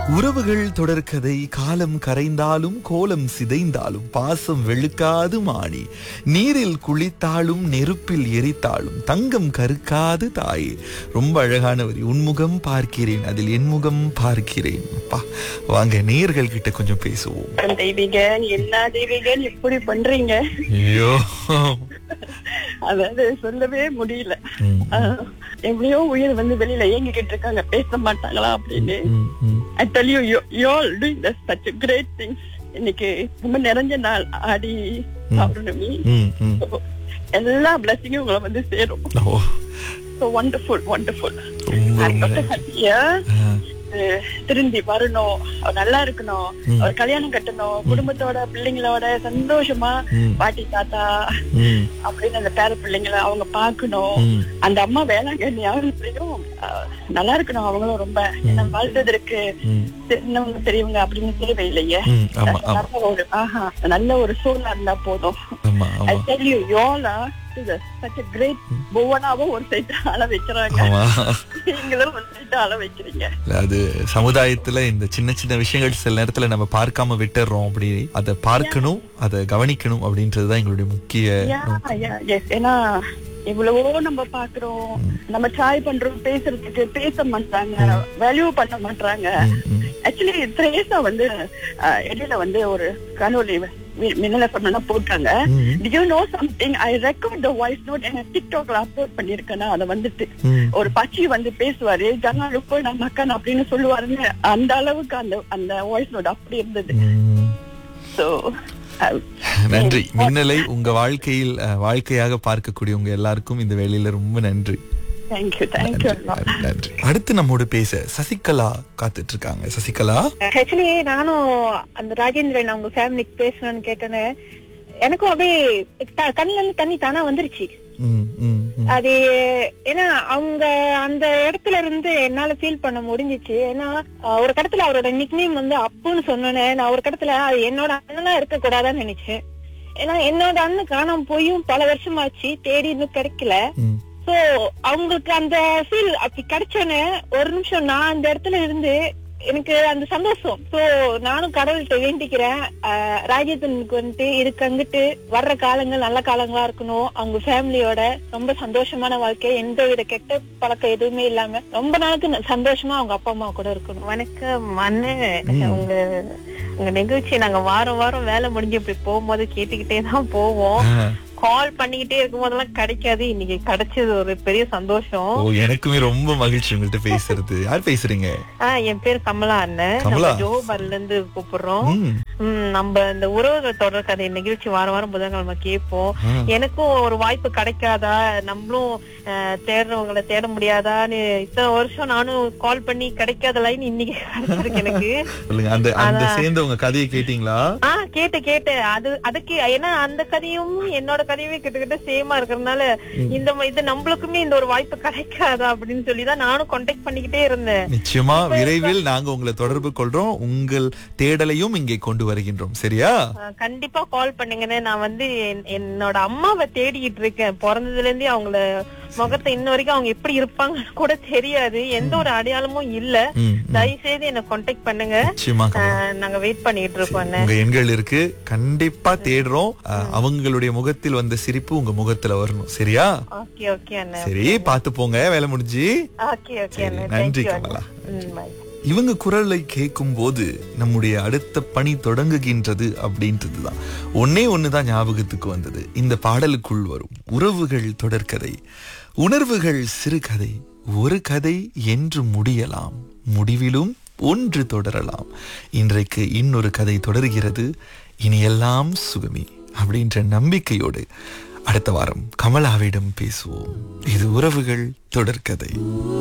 உறவுகள் தொடர்கதை காலம் கரைந்தாலும் கோலம் சிதைந்தாலும் பாசம் வெளுக்காது மாணி நீரில் குளித்தாலும் நெருப்பில் எரித்தாலும் தங்கம் கருக்காது தாயே ரொம்ப அழகான வரி உன்முகம் பார்க்கிறேன் அதில் என் முகம் பார்க்கிறேன் அப்பா வாங்க நேர்கள் கிட்ட கொஞ்சம் பேசுவோம் தெய்வீக என்ன தெய்வீகன்னு இப்படி பண்றீங்க ஐயோ அதாவது சொல்லவே முடியல ம், ஆஹ், எவ்வளையோ உயிர் வந்து வெளியில இயங்கிக்கிட்டு இருக்காங்க பேச மாட்டாங்களா அப்படின்னு ம், ம். I tell you you all doing the such great things இன்னைக்கு ரொம்ப நிறைஞ்ச நாள் ஆடி பௌர்ணமி ம், ம். So, எல்லா பிளஸிங்கும் உங்களை வந்து சேரும் ஓ ஸோ ஒண்டர்ஃபுல் ஒண்டர்ஃுல் ரொம்ப ஹாப்பியா ஆ, திருந்தி வரணும் அவர் நல்லா இருக்கணும் அவர் கல்யாணம் கட்டணும் குடும்பத்தோட பிள்ளைங்களோட சந்தோஷமா ம். பாட்டி தாத்தா ம், அப்படின்னு அந்த பேர பிள்ளைங்களை அவங்க பார்க்கணும் ம். அந்த அம்மா வேளாங்கண்ணி அவங்களையும் நல்லா இருக்கணும் அவங்களும் ரொம்ப ஏன்னா வாழ்ந்ததற்கு ம். சின்னவங்க பெரியவங்க அப்படின்னு தேவையில்லையே ம், ஆமா ஆமா நல்ல ஒரு ஆஹா நல்ல ஒரு சூழலா இருந்தா போதும் ஆமா ஐ ஆமா டெல் யூ யோலா சச் கிரேட் ஒவ்வொன்னாவும் ஒரு சைட் ஆள வைக்கிறாங்க ஆமா நீங்களும் ஒரு சைட் ஆள வைக்கிறீங்க அது சமுதாயத்துல இந்த சின்ன சின்ன விஷயங்கள் சில நேரத்துல நம்ம பார்க்காம விட்டுறோம் அப்படி அதை பார்க்கணும் அதை கவனிக்கணும் அப்படின்றதுதான் எங்களுடைய முக்கிய Yeah, yeah, yes. ஏன்னா எவ்வளவோ நம்ம பாக்குறோம் நம்ம ட்ரை பண்றோம் பேசுறதுக்கு பேச மாட்டாங்க வேல்யூ பண்ண மாட்டாங்க ம், ம். ஆக்சுவலி திரேசா வந்து அஹ், இடையில வந்து ஒரு காணொலி மின்னல பண்ணா போட்டாங்க ம். Did you know something? I record the voice note and டிக்டாக்ல அப்லோட் பண்ணிருக்கேன்னா அதை வந்துட்டு ம். ஒரு பச்சி வந்து பேசுவாரு ஜனா லுப்போ நான் மக்கன் அப்படின்னு சொல்லுவாருன்னு அந்த அளவுக்கு அந்த அந்த வாய்ஸ் நோட் அப்படி இருந்தது ம். சோ நன்றி மின்னலை உங்க வாழ்க்கையில் அஹ், வாழ்க்கையாக பார்க்கக்கூடிய உங்க எல்லாருக்கும் இந்த வேலையில ரொம்ப நன்றி தேங்க்யூ தேங்க்யூ நன்றி, நன்றி அடுத்து நம்மோடு பேச சசிகலா காத்துட்டு இருக்காங்க சசிகலா ஆக்சுவலி நானும் அந்த ராஜேந்திரன் அவங்க ஃபேமிலிக்கு பேசணும்னு கேட்டேன்னு எனக்கும் அப்படியே த- கண்ணுல இருந்து தண்ணி தானா வந்துருச்சு ம், ம், ம். அது ஏன்னா அவங்க அந்த இடத்துல இருந்து என்னால ஃபீல் பண்ண முடிஞ்சிச்சு ஏன்னா அஹ், ஒரு கடத்துல அவரோட நிக்னேம் வந்து அப்புன்னு சொன்னோன்னே நான் ஒரு கடத்துல அது என்னோட அண்ணனா இருக்க கூடாதான்னு நினைச்சேன் ஏன்னா என்னோட அண்ணன் காணாம போயும் பல வருஷமாச்சு தேடி இன்னும் கிடைக்கல ம். சோ அவங்களுக்கு அந்த ஃபீல் அப்படி கிடைச்சோன்னே ஒரு நிமிஷம் நான் அந்த இடத்துல இருந்து எனக்கு அந்த சந்தோஷம் சோ நானும் கடவுள்கிட்ட வேண்டிக்கிறேன் ஆஹ் ராஜேந்திரனுக்கு வந்துட்டு இதுக்கு வந்துட்டு வர்ற காலங்கள் நல்ல காலங்களா இருக்கணும் அவங்க ஃபேமிலியோட ரொம்ப சந்தோஷமான வாழ்க்கை எந்த வித கெட்ட பழக்கம் எதுவுமே இல்லாம ரொம்ப நாளுக்கு ந- சந்தோஷமா அவங்க அப்பா அம்மா கூட இருக்கணும் வணக்கம் அண்ணன் உங்க உங்க நிகழ்ச்சி நாங்க வாரம் வாரம் வேலை முடிஞ்சு இப்படி போகும்போது கேட்டுக்கிட்டே தான் போவோம் ஆ. கால் பண்ணிக்கிட்டே இருக்கும் போதெல்லாம் கிடைக்காது இன்னைக்கு கிடைச்சது ஒரு பெரிய சந்தோஷம் ஓ எனக்குமே ரொம்ப மகிழ்ச்சி உங்கள்கிட்ட பேசுறது யார் பேசுறீங்க ஆஹ் என் பேர் கமலா அண்ணன் கமலா. நம்ம ஜோபர்ல இருந்து கூப்பிடுறோம் ம். ம், நம்ம இந்த உறவுகள் தொடர் கதை நிகழ்ச்சி வாரம் வாரம் புதன்கிழமை கேட்போம் ஆ. எனக்கும் ஒரு வாய்ப்பு கிடைக்காதா நம்மளும் ஆஹ், தேடுறவங்களை தேட முடியாதான்னு இத்தனை வருஷம் நானும் கால் பண்ணி கிடைக்காத லைன் இன்னைக்கு கிடைச்சிருக்கு எனக்கு சொல்லுங்க அந்த அந்த சேர்ந்த உங்க கதையை கேட்டீங்களா ஆ கேட்டு கேட்டு அது அதுக்கு ஏன்னா அந்த கதையும் என்னோட கதையுமே கிட்டத்தட்ட சேமா இருக்கறதுனால இந்த ம- இது நம்மளுக்குமே இந்த ஒரு வாய்ப்பு கிடைக்காதா அப்படின்னு சொல்லி தான் நானும் கான்டாக்ட் பண்ணிக்கிட்டே இருந்தேன் நிச்சயமா விரைவில் நாங்க உங்களை தொடர்பு கொள்றோம் உங்கள் தேடலையும் இங்கே கொண்டு வருகின்றோம் சரியா ஆ, கண்டிப்பா கால் பண்ணுங்கன்னு நான் வந்து என்- என்னோட அம்மாவை தேடிக்கிட்டு இருக்கேன் பிறந்ததுல இருந்தே அவங்கள முகத்தை இன்ன வரைக்கும் அவங்க எப்படி இருப்பாங்க கூட தெரியாது எந்த ஒரு அடையாளமும் இல்ல ம், ம். தயவு செய்து என்ன கான்டாக்ட் பண்ணுங்க நிச்சயமா ஆ, கமலா. நாங்க வெயிட் பண்ணிட்டு இருக்கோம் அண்ணே. உங்க எண்கள் இருக்கு கண்டிப்பா தேடுறோம் அஹ், அவங்களுடைய முகத்தில் வந்த சிரிப்பு உங்க முகத்துல வரணும் சரியா ஓகே ஓகே அண்ணா சரி பாத்து போங்க வேலை முடிஞ்சு ஓகே ஓகே சரி, அண்ணா நன்றி தேங்க்யூ கமலா. ம் bye. இவங்க குரலை கேட்கும் போது நம்முடைய அடுத்த பணி தொடங்குகின்றது அப்படின்றதுதான் ஒன்னே ஒண்ணுதான் ஞாபகத்துக்கு வந்தது இந்த பாடலுக்குள் வரும் உறவுகள் தொடர்கதை உணர்வுகள் சிறுகதை ஒரு கதை என்று முடியலாம் முடிவிலும் ஒன்று தொடரலாம் இன்றைக்கு இன்னொரு கதை தொடர்கிறது இனியெல்லாம் சுகமே அப்படின்ற நம்பிக்கையோடு அடுத்த வாரம் கமலாவிடம் பேசுவோம் இது உறவுகள் தொடர்கதை